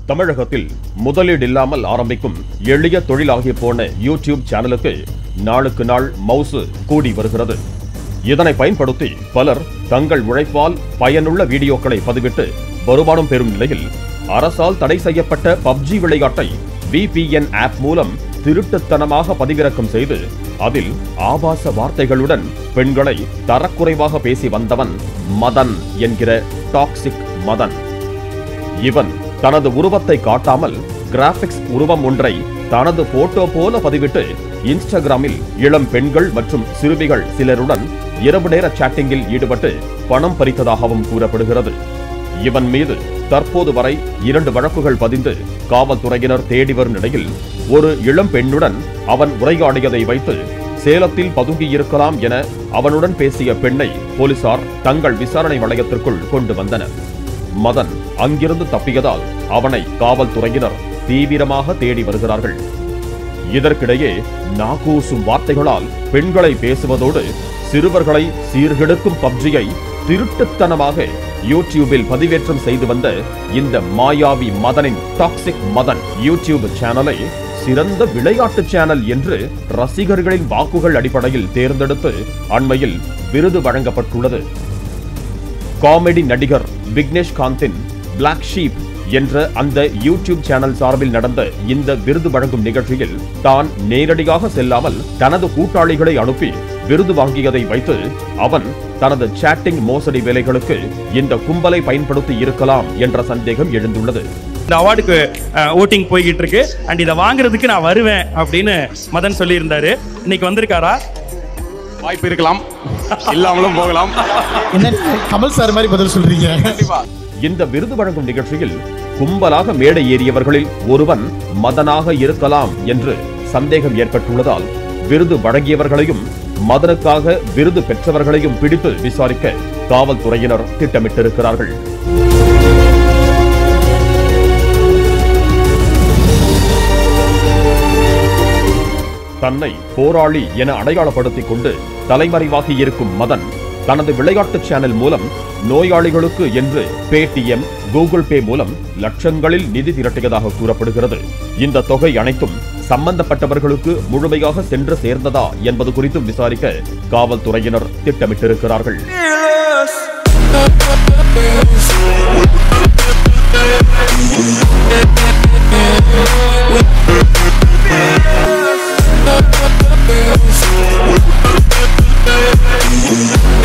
தமிழகத்தில் முதலீடில்லாமல் ஆரம்பிக்கும் எளிய தொழிலாகி போன யூடியூப் சேனலுக்கு நாளுக்கு நாள் மவுசு கூடி வருகிறது இதனை பயன்படுத்தி பலர் தங்கள் உழைப்பால் பயனுள்ள வீடியோக்களை பதிவிட்டு வருமானம் பெறும் நிலையில் அரசால் தடை செய்யப்பட்ட பப்ஜி விளையாட்டை விபிஎன் ஆப் மூலம் திருட்டுத்தனமாக பதிவிறக்கம் செய்து அதில் ஆபாச வார்த்தைகளுடன் பெண்களை தரக்குறைவாக பேசி வந்தவன் மதன் என்கிற டாக்ஸிக் மதன் இவன் தனது உருவத்தை காட்டாமல் கிராபிக்ஸ் உருவம் ஒன்றை தனது போட்டோ போல பதிவிட்டு இன்ஸ்டாகிராமில் இளம் பெண்கள் மற்றும் சிறுமிகள் சிலருடன் இரவு நேர சாட்டிங்கில் ஈடுபட்டு பணம் பறித்ததாகவும் கூறப்படுகிறது இவன் மீது தற்போது வரை இரண்டு வழக்குகள் பதிந்து காவல்துறையினர் தேடி வரும் நிலையில் ஒரு இளம் பெண்ணுடன் அவன் உரையாடியதை வைத்து சேலத்தில் பதுங்கியிருக்கலாம் என அவனுடன் பேசிய பெண்ணை போலீசார் தங்கள் விசாரணை வளையத்திற்குள் கொண்டு வந்தனர் மதன் அங்கிருந்து தப்பியதால் அவனை காவல்துறையினர் தீவிரமாக தேடி வருகிறார்கள் இதற்கிடையே நாகூசும் வார்த்தைகளால் பெண்களை பேசுவதோடு சிறுவர்களை சீர்கெடுக்கும் பப்ஜியை திருட்டுத்தனமாக யூடியூபில் பதிவேற்றம் செய்து வந்த இந்த மாயாவி மதனின் டாக்ஸிக் மதன் யூடியூப் சேனலை சிறந்த விளையாட்டு சேனல் என்று ரசிகர்களின் வாக்குகள் அடிப்படையில் தேர்ந்தெடுத்து அண்மையில் விருது வழங்கப்பட்டுள்ளது காமெடி நடிகர் விக்னேஷ் காந்தின் பிளாக் ஷீப் என்ற அந்த யூடியூப் சேனல் சார்பில் நடந்த இந்த விருது வழங்கும் நிகழ்ச்சியில் தான் நேரடியாக செல்லாமல் தனது கூட்டாளிகளை அனுப்பி விருது வாங்கியதை வைத்து அவன் தனது சாட்டிங் மோசடி வேலைகளுக்கு இந்த கும்பலை பயன்படுத்தி இருக்கலாம் என்ற சந்தேகம் எழுந்துள்ளது இந்த அவார்டுக்கு ஓட்டிங் போய்கிட்டு இருக்கு அண்ட் இதை வாங்குறதுக்கு நான் வருவேன் அப்படின்னு மதன் சொல்லியிருந்தாரு இன்னைக்கு வந்திருக்காரா வாய்ப்பு இருக்கலாம் இல்லாமலும் போகலாம் என்ன கமல் சார் மாதிரி பதில் சொல்றீங்க இந்த விருது வழங்கும் நிகழ்ச்சியில் கும்பலாக மேடை ஏறியவர்களில் ஒருவன் மதனாக இருக்கலாம் என்று சந்தேகம் ஏற்பட்டுள்ளதால் விருது வழங்கியவர்களையும் மதனுக்காக விருது பெற்றவர்களையும் பிடித்து விசாரிக்க காவல்துறையினர் திட்டமிட்டிருக்கிறார்கள் தன்னை போராளி என அடையாளப்படுத்திக் கொண்டு தலைமறைவாகி இருக்கும் மதன் தனது விளையாட்டு சேனல் மூலம் நோயாளிகளுக்கு என்று பேடிஎம் கூகுள் பே மூலம் லட்சங்களில் நிதி திரட்டியதாக கூறப்படுகிறது இந்த தொகை அனைத்தும் சம்பந்தப்பட்டவர்களுக்கு முழுமையாக சென்று சேர்ந்ததா என்பது குறித்தும் விசாரிக்க காவல்துறையினர் திட்டமிட்டிருக்கிறார்கள் We'll be right back.